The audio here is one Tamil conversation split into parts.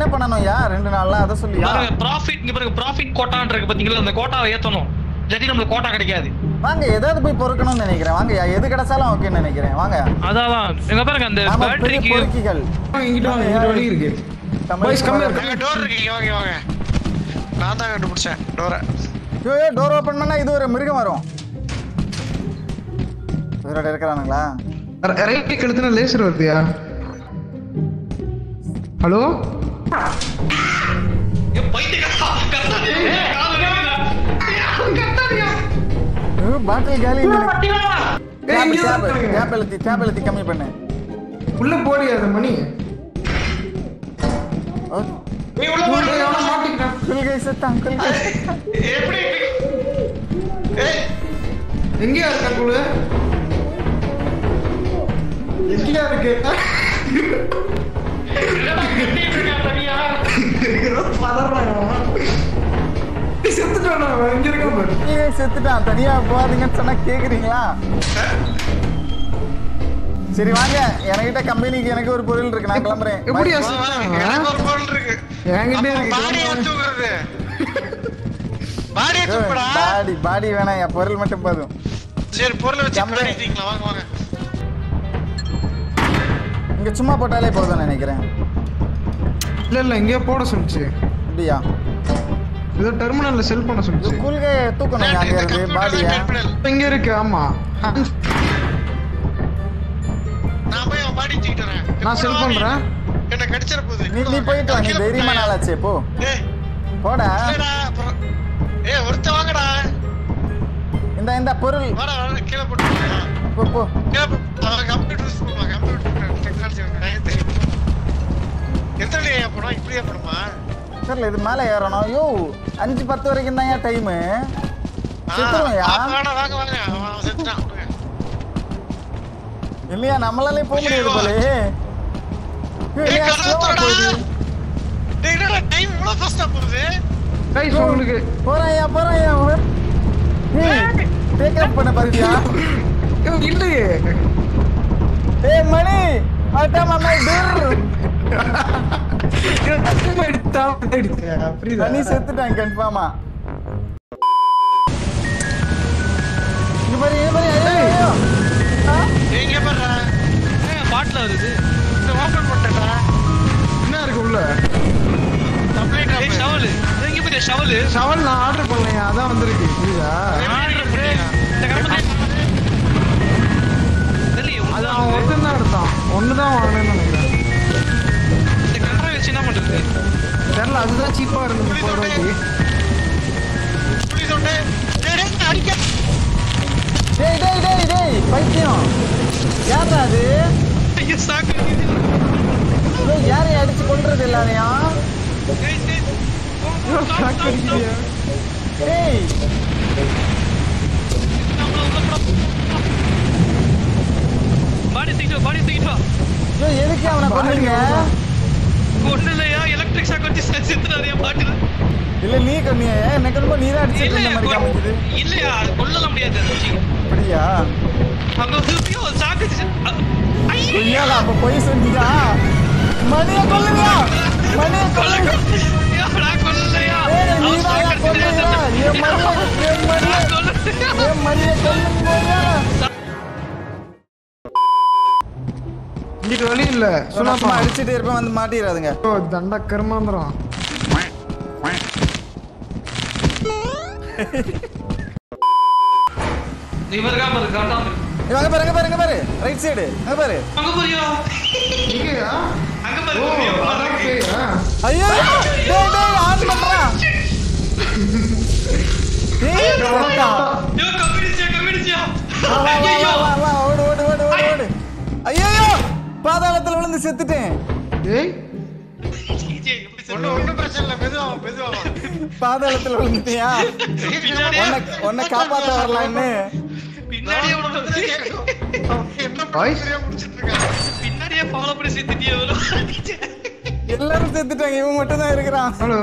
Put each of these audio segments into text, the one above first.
என்ன பண்ணணும்யா ரெண்டு நாள்ல அதை சொல்லியா பாருங்க ப்ராஃபிட் இங்க பாருங்க ப்ராஃபிட் கோட்டான் இருக்கு பாத்தீங்களா அந்த கோட்டாவை ஏத்தணும் இல்லாட்டி நம்மளுக்கு கோட்டா கிடைக்காது வாங்க ஏதாவது போய் பொறுக்கணும்னு நினைக்கிறேன் வாங்கயா எது கிடைச்சாலும் ஓகேன்னு நினைக்கிறேன் வாங்க அதான் இங்க பாருங்க அந்த நாம பெரிய பேட்டரிக்கு பொறுக்கிகள் இங்கிட்ட வாங்க இங்கிட்ட வழி இருக்கு தமிழ் Boys, come here. அங்க டோர் இருக்கு இங்க வாங்க இங்க வாங்க நான் தான் கண்டுபிடிச்சேன் டோரை ஐயோ டோர் ஓபன் பண்ணா இது ஒரு மிருகம் வரும் இவரோட இருக்கிறானுங்களா ரைட் கழுத்துனா லேசர் வருதுயா ஹலோ ஏ, பைத்தியக்காரா, கத்தாதீங்க. காதுல கேக்குதா? பாட்டில் காலி ஏய், இங்க தான் இருக்காங்க. கேப் எழுத்தி கேப் எழுத்தி கம்மி பண்ணு உள்ள போடியா அந்த மணி ஓகே நீ உள்ள போடு ஏய், அவன மாட்டிக்கிட்டான் குல்கை செத்தான் குல்கை எப்படி ஏய் எங்கேயா இருக்க குழு எங்கேயா இருக்கு என்னடா கட்டிட்டு இருக்க தனியா? செத்துட்டானா அவன் இங்க இருக்கான் பாரு குல்கை செத்துட்டான் தனியா போகாதீங்கன்னு சொன்னா கேக்குறீங்களா சரி வாங்க என்கிட்ட கம்பெனிக்கு எனக்கு ஒரு பொருள் இருக்கு நான் கிளம்புறேன் எப்படியா வா, வா, செத்தானா எனக்கு ஒரு பொருள் இருக்கு என்கிட்டே இருக்கு பாடியை தூக்குறது பாடியை தூக்குடா பாடி பாடி வேணாம் என் பொருள் மட்டும் போதும் சரி பொருளை வச்சு ஜம்பு. பாடிட்டீங்களா வாங்க வாங்க இங்க சும்மா போட்டாலே போதும்னு நினைக்கிறேன் இல்ல இல்ல இங்கேயே போட சொல்லுச்சு அப்படியா ஏதோ டெர்மினல்ல செல் பண்ண சொல்லுச்சு குல்கை தூக்கணும் அங்க இந்த இருந்து computer பாடிய தான் terminal. இங்க இருக்கு ஆமா நான் போய் அவன் பாடி தூக்கிட்டு வரேன் நான் செல் பண்றேன் என்ன கடிச்சிட போகுது நீ நீ போயிட்டு வா நீ கீழே தைரியமா போட்டாயா? நாளாச்சே போ ஏய் போடா இல்லடா, அப்புறம் ஏய் ஒருத்த வாங்கடா இந்த இந்த பொருள் வாடா வாடா, கீழே போட்டு போ போ கீழே போ அவன் கம்ப்யூட்டர் யூஸ் பண்ணுவான் கம்ப்யூட்டர் டெக்னாலஜி எனக்கு தெரியும் எத்தனை ஏன் போனோம் இப்படியே போடுமா தெரியல இது மேல ஏறணும் யோ அஞ்சு பத்து வரைக்கும் தான் ஏன் டைமு செத்துருவையா வாங்க வாங்க வாங்க அவன் அவன் செத்துட்டான் விடுங்க. இல்லையா நம்மளாலே போக முடியாது ஐயோ. போலே ஏய், ஏய், இல்லையா, கதவை slow ஆ திறடா. போகுது. டேய், என்னடா time இவ்வளவு fast ஆ போகுது? கைஸ் உங்களுக்கு போறாயா போறாயா டேக் அப் பண்ண பாத்தியா ஐயோ, இல்லையே ஏய் மணி அட்டா மாமா டூர் டக்குனு எடுத்தா எடுத்தா புரியுதா மணி செத்துட்டான் கன்ஃபார்மா இங்க பாரு இங்க பாரு ஐயோ, ஐயோ ஆ? ஏய், இங்க பாருடா. ஏங்க, பாட்டுல வருது இதை open பண்ணிட்டேன்டா. என்ன இருக்கு உள்ள Supply drop. ஏய், ஷவலு ஏய், இங்க பாரு ஷவலு ஷவல் நான் ஆர்டர் பண்ணேன் அதான் வந்திருக்கு புரியுதா ஆர்டர் பண்ணியா இந்த கருப்பத்தை தெரியல அது அவன் ஒருத்தன் தான் எடுத்தான் ஒன்று தான் வாங்கினேன்னு நினைக்கிறேன் இந்த கலரை வச்சு என்ன பண்றது தெரியல அதுதான் சீப்பாக இருந்து முப்பது ரூபாய்க்கு புளி தொண்டை. டேய், டேய், அடிக்க. டேய் டேய் டேய் டேய் பைத்தியம் யாரா அது ஐயோ சாக்கு இதோ யாரையும் அடிச்சு கொல்றது இல்லாதையா ஏய், ஏய், போ, போ, stop, ஷாக் stop, stop. அடிக்கிறியா டேய் நம்மள உள்ள போடா. பாடி தூக்கிட்டு வா, பாடி தூக்கிட்டு வா. ஐயோ எதுக்கு அவனை கொல்லுங்க ஒண்ணும் இல்லையா எலக்ட்ரிக் ஷாக் வச்சு செத்துறாரு பாட்டுல இல்ல நீ கொன்னியா எனக்கு ரொம்ப நீ தான் அடிச்சிட்டு இருந்த இல்லையா மாதிரி காமிக்குது கொ- இல்லையா அது கொல்லலாம் முடியாது அது வச்சு. அப்படியா அங்க திருப்பியும் ஒரு சாக்கு வச்சு- அ- ஐயோ! பொய்யாடா அப்ப பொய் சொன்னீங்க மணியை கொல்லுங்க மணியை கொல்லுங்க ஐயோ, நான் கொல்லலையா? ஏய், அவன் நீதான் சாக்கு ஏன் அடிச்சுட்டு கொல்லுகிறா? என் மணியை என் மணியை நான் கொல்லலையா? என் மணியை கொல்லுங்க இங்கிட்டு வழி இல்ல சும்மா சும்மா அடிச்சிட்டே இருப்பேன் வந்து மாட்டிடாதுங்க ஓ தண்ட கருமாந்திரம் இவர் இருக்காம இருக்கு, காட்டாம இருக்கு. இவங்க பாரு அங்க பாரு அங்க பாரு ரைட் சைடு அங்க பாரு அங்க போறியா? இங்கயா அங்க பாரு, ஓ போறியா? அதான் பேயா ஐயோ டேய் டேய் ஆன் பண்றான் டேய் செத்தா. ஐயோ, கம்பிடிச்சியா, கம்பிடிச்சியா? வா, வா, வா, ஐயையோ. வா, வா, ஓடு ஓடு ஓடு ஓடு ஓடு ஐயோ பாதாளத்துல விழுந்து செத்துட்டேன் ஏய் விஜய், எப்படி சொல்ற? ஒண்ணும் ஒண்ணும் பிரச்சனை இல்லை மெதுவா வா, மெதுவா வா. பாதாளத்துல விழுந்துட்டியா பின்னாடியே- உன்னை உன்னை காப்பாத்த வரலான்னு பின்னாடியே உனக்கு வந்து- அவன் என்ன Boys. பண்ணி முடிச்சிட்டு இருக்கான் பின்னாடியே follow பண்ணி செத்துட்டியே ஒரு. எல்லாரும் செத்துட்டாங்க இவன் மட்டும் தான் இருக்கிறான் ஹலோ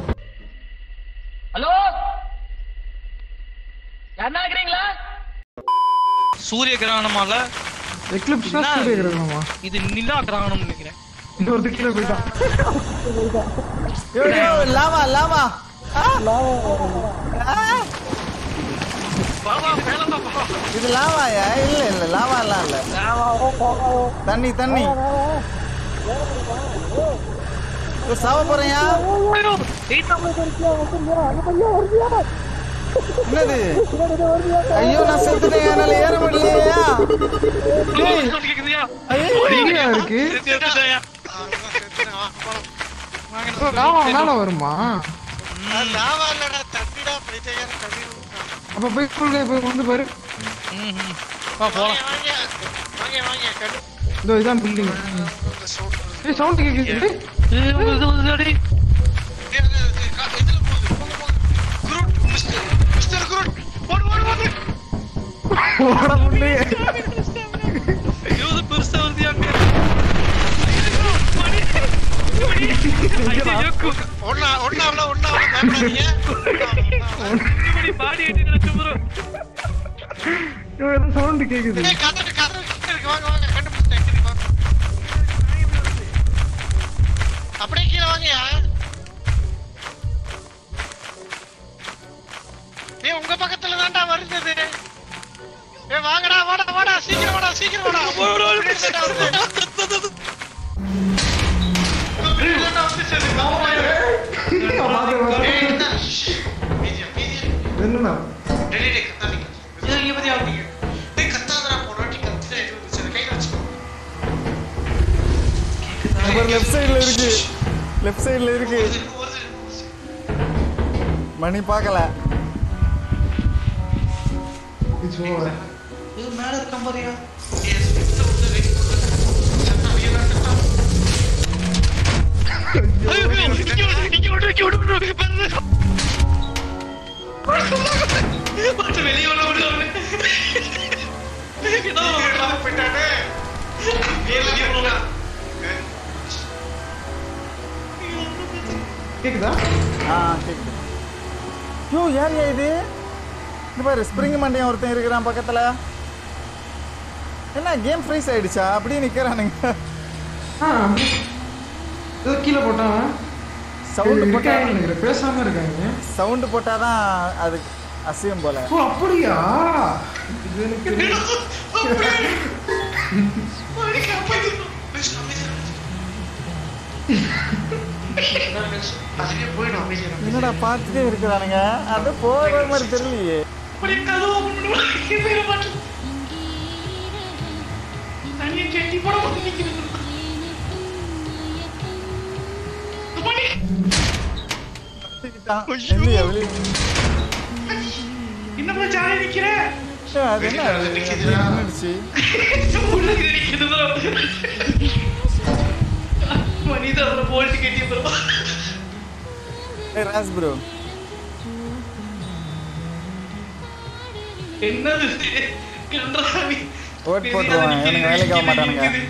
ஹலோ யாருன்னா இருக்கிறீங்களா சூரிய கிரகணமால எக்லிப்ஸ்னா என்ன? சூரிய கிரகணமா இது நிலா கிரகணம் நினைக்கிறேன் இன்னொருத்த கீழே போயிட்டான் யோ யோ லாவா லாவா ஆ? ஆ? வா வா மேல வா வா இது லாவாயா இல்ல இல்ல லாவா எல்லாம் இல்ல தண்ணி தண்ணி யோ, சாவ போறியா ஐயோ எய்தா என்னது ஐயோ நான் செத்துட்டேன் என்னால ஏற முடியலையா டேய், கேக்குதியா ஐயோ எங்கேயா இருக்கு செத்துட்டேயா ஆ, அதான் செத்துட்டேன். வா, போலாம். வாங்க, ஓ, லாவா மேல வருமா ஆ, லாவா இல்லடா, தண்ணிடா, பைத்தியக்கார தண்ணி ஊத்துறா. அப்ப போய் சொல்லுங்க போய் வந்து பாரு வா போலாம் வாங்க, வாங்க. வாங்க, வாங்க, கண்டு- இதோ இதான் பில்டிங் இந்த sound வருது. ஏய் சவுண்ட் கேக்குது ஏய் வந்து வந்து அடி இது, இது, இது, கா- இதுல போகுது. போங்க, போங்க. Groot, mister, mister Groot. ஓடு, ஓடு, ஓடு. ஓட முடியல இருபது பெருசா வருது அங்க மணி மணி ஐயோ ஒண்ணா, ஒண்ணாவல, ஒண்ணாவல, பயப்படாதீங்க. ஒண்ணாவல. மணி பாடி ஏத்தி சும்மா சவுண்ட் கேக்குது ஏய், கதவு, கதவு கிட்ட இருக்கு. வாங்க, வாங்க, கண்டுபிடிச்சிட்டேன். இங்க இருக்கு, வாங்க. அப்படியே கீழே வாங்கயா ஏய் உங்க பக்கத்துல தான்டா வருது ஏய் வாங்கடா வாடா வாடா சீக்கிரம் வாடா சீக்கிரம் வாடா பின்னாடி தான்டா வருது. பின்னாடி தான்டா வந்துச்சு அது. ஏய், என்ன? ஷ். மீதியா, மீதியா. என்னண்ணா டேய், டேய், கத்தாதீங்க. ஏய், இங்க பாத்தியா, நீங்க. டேய், கத்தாதடா, போன வாட்டி கத்திதான் இது வந்துச்சு. அதை கையில வச்சுக்கோ. அப்புறம் லெஃப்ட் சைடுல இருக்கு லெஃப்ட் சைடுல இருக்கு வருது, வருது, வருது. மணி பார்க்கல இது மேல இருக்க மாதிரியா எஸ் இது வந்து ரெடி சத்தா வீரா சத்தா ஐயோ நிக்க விடு நிக்க விடு நிக்க விடு பெருசு பாத்து வெளிய வர விடு அவனை ஏதோ வீரா போயிட்டானே வெளிய போடா கேக்குதா ஆ கேக்குது யோ யார் யா இது இந்த பாரு ஸ்ப்ரிங் மண்டையன் ஒருத்தன் இருக்கிறான் பக்கத்துல என்ன கேம் ஃப்ரீஸ் ஆயிடுச்சா அப்படியே நிக்கிறானுங்க ஆ ஏதோ கீழே போட்டான் சவுண்ட் போட்டா இருக்காங்க நினைக்கிறேன் பேசாம இருக்காங்க சவுண்ட் போட்டாதான் அது அசியம் போல ஓ அப்படியா இது எனக்கு தெரியும். அதுலயே போயிடும் அமைதியா என்னடா பார்த்துட்டே இருக்கிறானுங்க அது போகிற மாதிரி தெரியலையே அப்படியே கதவு ஓபன் பண்ணி போயிட மாட்டேன் தனியை கட்டி போட வந்து நிக்கிறது மணி இல்லையா வெளியே இன்னும் ஜாலியா நிக்கிற ஏய், அது என்ன அது நிக்குதுடா. நின்னுடுச்சு உள்ள நிக்குது bro. மனித அப்புறம் போல்ட் கட்டி அப்புறம் ஏய் ராஸ் ப்ரோ என்னது இது? கன்றாவி. ஓட் போட்டுருவான், நிக்குது, இவனுங்க வேலைக்கு ஆக நிக்குது, மாட்டானுங்க. நிக்குது.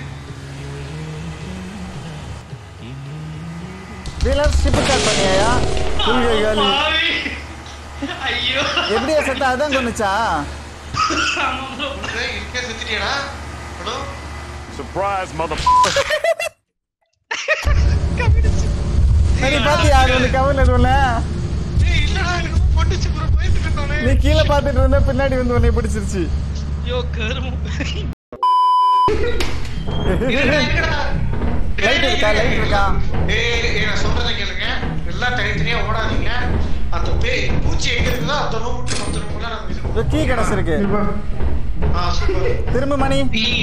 டீலர் ஷிப் ஸ்டார்ட் பண்ணியா புல்கை காலி பாவி. ஐயோ எப்படியா செத்தா அதான் கொண்டுச்சா ஆமா bro. இருக்கே செத்துட்டியாடா ஹலோ Surprise, mother. சரி பாத்தியா அது வந்து கவர்ல எதுவும் ஏய் இல்லடா எனக்கு பொட்டுச்சு ப்ரோ போயிட்டு இருந்தானே நீ கீழே பார்த்துட்டு இருந்த பின்னாடி வந்து உன்னை பிடிச்சிருச்சு ஐயோ கருமம் லைட் இருக்கா லைட் இருக்கா ஏய் ஏய் நான் சொல்றதை கேளுங்க எல்லாம் தனித்தனியா ஓடாதீங்க அந்த பேய் பூச்சி எங்க இருக்குதோ அந்த ரூம் விட்டு மொத்த ரூம்ல நம்ம இது இதோ கீ கிடைச்சிருக்கு இப்ப ஆ சூப்பர் திரும்ப மணி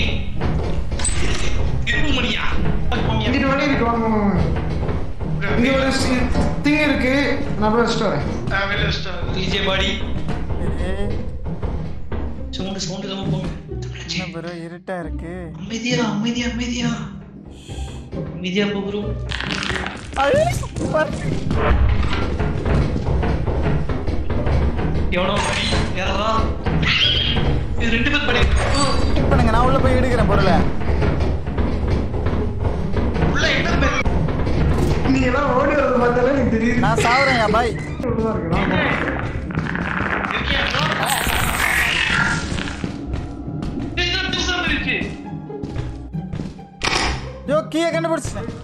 திருமணியா இங்கிட்டு வழி இருக்கு வாங்க வாங்க, வாங்க இங்க ஒரு திங் இருக்கு நான் போய் வச்சுட்டு வரேன் வெளில வச்சுட்டு டிஜே பாடி ஏய், சவுண்ட் சவுண்ட் இல்லாம போங்க என்ன ப்ரோ இருட்டா இருக்கு அமைதியா அமைதியா அமைதியா அமைதியா போ bro ஐயோ, பாரு. எவனோ படி யாரா இது ரெண்டு பேர் படி Check பண்ணுங்க நான் உள்ள போய் எடுக்கிறேன் பொருளை உள்ள என்ன பேர் நீங்க எல்லாம் ஓடி வரது பார்த்தாலே எனக்கு தெரியுது நான் சாவுறேன் பாய் உள்ளதா இருக்கு நான் போறேன். இருக்கியா இது பெருசா இருக்கு யோ கீயை கண்டுபிடிச்சிட்டேன்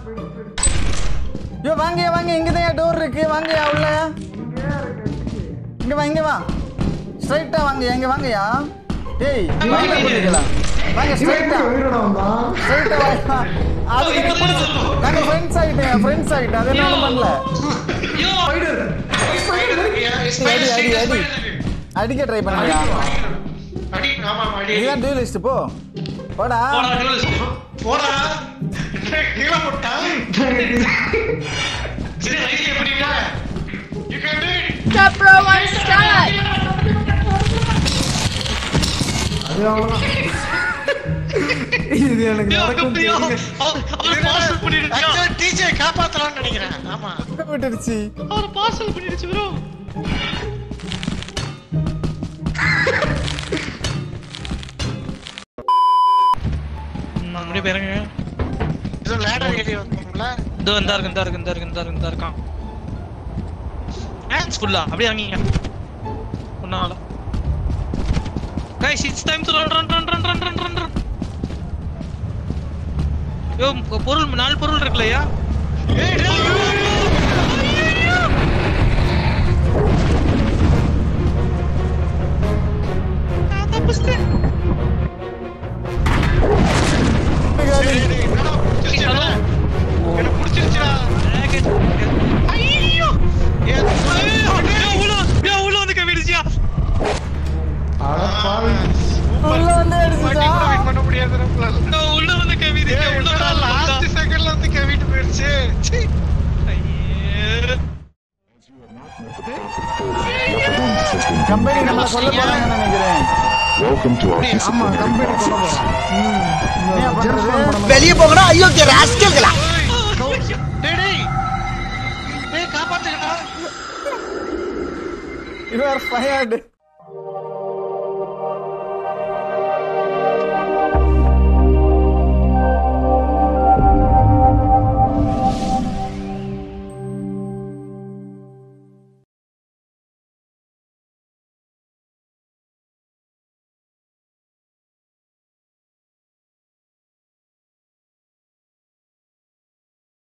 ஐயோ வாங்கயா வாங்க இங்க தான் டோர் இருக்கு வாங்கயா உள்ள இங்க வா இங்க வா ஸ்ட்ரைட்டா வாங்கயா இங்க வாங்கயா டேய் வாங்க பண்ணிக்கலாம் வாங்க இவன் ஸ்ட்ரைட்டா எப்படி உயிரோட வந்தான் ஸ்ட்ரைட்டா வாங்க அது கிட்ட பிடிச்சு நாங்க ஃப்ரெண்ட்ஸ் ஆயிட்டேன் ஃப்ரெண்ட்ஸ் ஆயிட்டேன் அது என்ன பண்ணல ஐயோ ஸ்பைடர் ஸ்பைடர் இருக்குயா அடி, ஸ்பைடர் அடி, ஸ்ட்ரைட் அடி. ஸ்பைடர் இருக்கு அடிக்க ட்ரை பண்ணுங்கயா அடி ஆமா ஆமா, அடி இதுதான் டியூலிஸ்ட் போ போடா போடா, duelist. போடா கீழே போட்டான் சரி ரைட் எப்படிங்களா you can do it Stop, bro, one shot. அது அவ்வளவுதான் இது எனக்கு ஐயோ, நடக்கும் ஐயோ, தெரியும். அவர் அவர் parcel பண்ணிடுச்சா? ஆக்சுவலா டிஜே காப்பாத்தலாம்னு நினைக்கிறேன் ஆமா விட்டுடுச்சு அவர் parcel பண்ணிடுச்சு bro. ம், அப்படியே பாருங்க. இது லேடர் ஏறி வந்தோம்ல இதோ இந்தா இருக்கு, இந்தா இருக்கு, இந்தா இருக்கு, இந்தா இருக்கு, இந்தா இருக்கான். Hands full ஆ, அப்படியே இறங்கிங்க. ஒண்ணால. Guys, it's time to run, run, run, run, run, run, run, run. யோ, பொருள் நாலு பொருள் இருக்குல்லையா ஏய் டேய் டேய், டேய், என்னடா பிடிச்சிருச்சுடா? எனக்கு பிடிச்சிருச்சுடா. ஐயோ! ஏன் ஐயோ, டேய். உள்ள வந்து கவிடுச்சியா அட பாவி. உள்ள வந்து அடிச்சுட்டா வண்டி கூட wait பண்ண முடியாது நம்மளால. உள்ள வந்து கவிடுச்சியா ஏய், உள்ள என்னடா last second ல வந்து கவிட்டு போயிடுச்சு. சீ. கம்பெனி நம்மள சொல்ல போறாங்கன்னு நினைக்கிறேன் Welcome to our ஆமா கம்பெனி கொள்ள போறான் ம், இந்த என்ன பண்றது? ஜெம்ஸ் படம் படம் வெளியே போங்கடா அயோக்கிய ராஸ்கல்களா டேய், டேய். டேய், காப்பாத்துங்கடா. You are fired